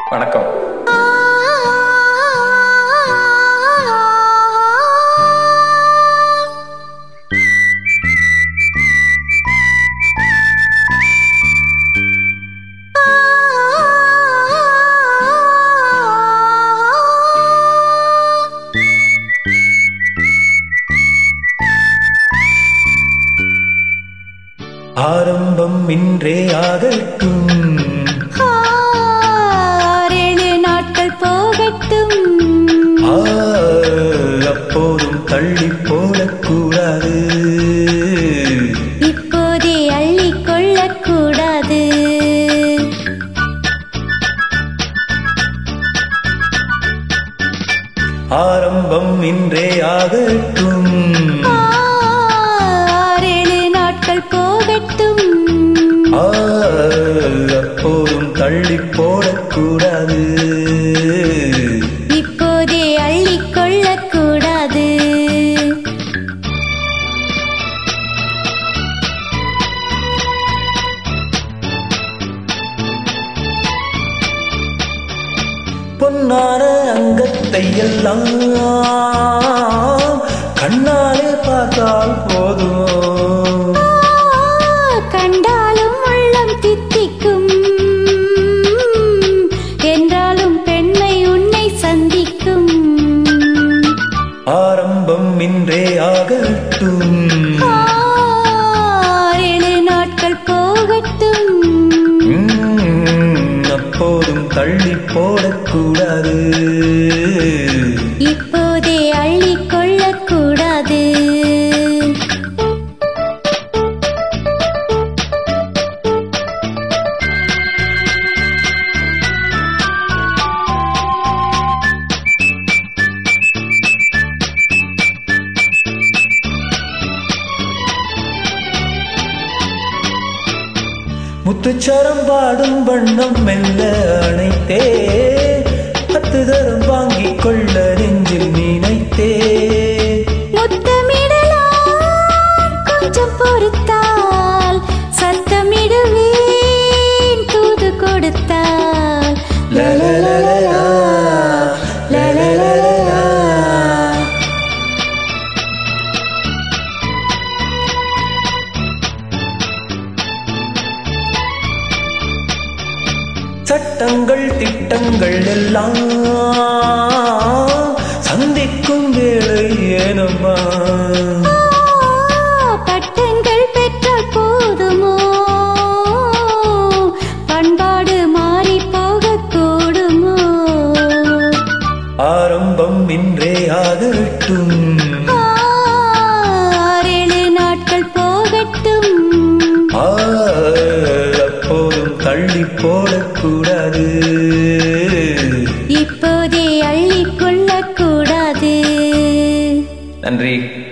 வணக்கம் ஆரம்பம் இன்றே ஆகட்டும் ஆறேழு நாட்கள் போகட்டும் ஆ, அப்போதும் தள்ளி போடக்கூடாது இப்போதே அள்ளி கொள்ளக்கூடாது ஆரம்பம் இன்றே ஆகட்டும் ஆறேழு நாட்கள் போகட்டும் ஆ, அப்போதும் தள்ளி போடக்கூடாது இப்போதே அள்ளி கொள்ளக்கூடாது பொன்னான அங்கத்தை எல்லாம் கண்ணாலே பார்த்தால் போதும் கண்டாலும் உள்ளம் தித்திக்கும் என்றாலும் பெண்மை உன்னை சந்திக்கும் ஆரம்பம் இன்றே ஆகட்டும் ஆறேழு நாட்கள் போகட்டும் உம், அப்போதும் தள்ளி போடக்கூடாது இப்போதே அள்ளி கொள்ளக்கூடாது முத்துச்சரம் பாடும் வண்ணம் மெல்ல அணைத்தே பத்து தரம் வாங்கிக் கொள்ள நெஞ்சில் நினைத்தே முத்தமிடலாம் கொஞ்சம் பொறுத்தால் சத்தமிடுவேன் தூது கொடுத்தால் லலலலலா, லலலலலா. சட்டங்கள் திட்டங்கள் எல்லாம் சந்திக்கும் வேளை ஏனம்மா பட்டங்கள் பெற்றால் போதுமோ பண்பாடு மாறி போகக்கூடுமோ ஆரம்பம் இன்றே ஆகட்டும் ஆறேழு நாட்கள் போகட்டும் ஆ, அப்போதும் தள்ளி போடக்கூடாது இப்போதே அள்ளி கொள்ளக்கூடாது நன்றி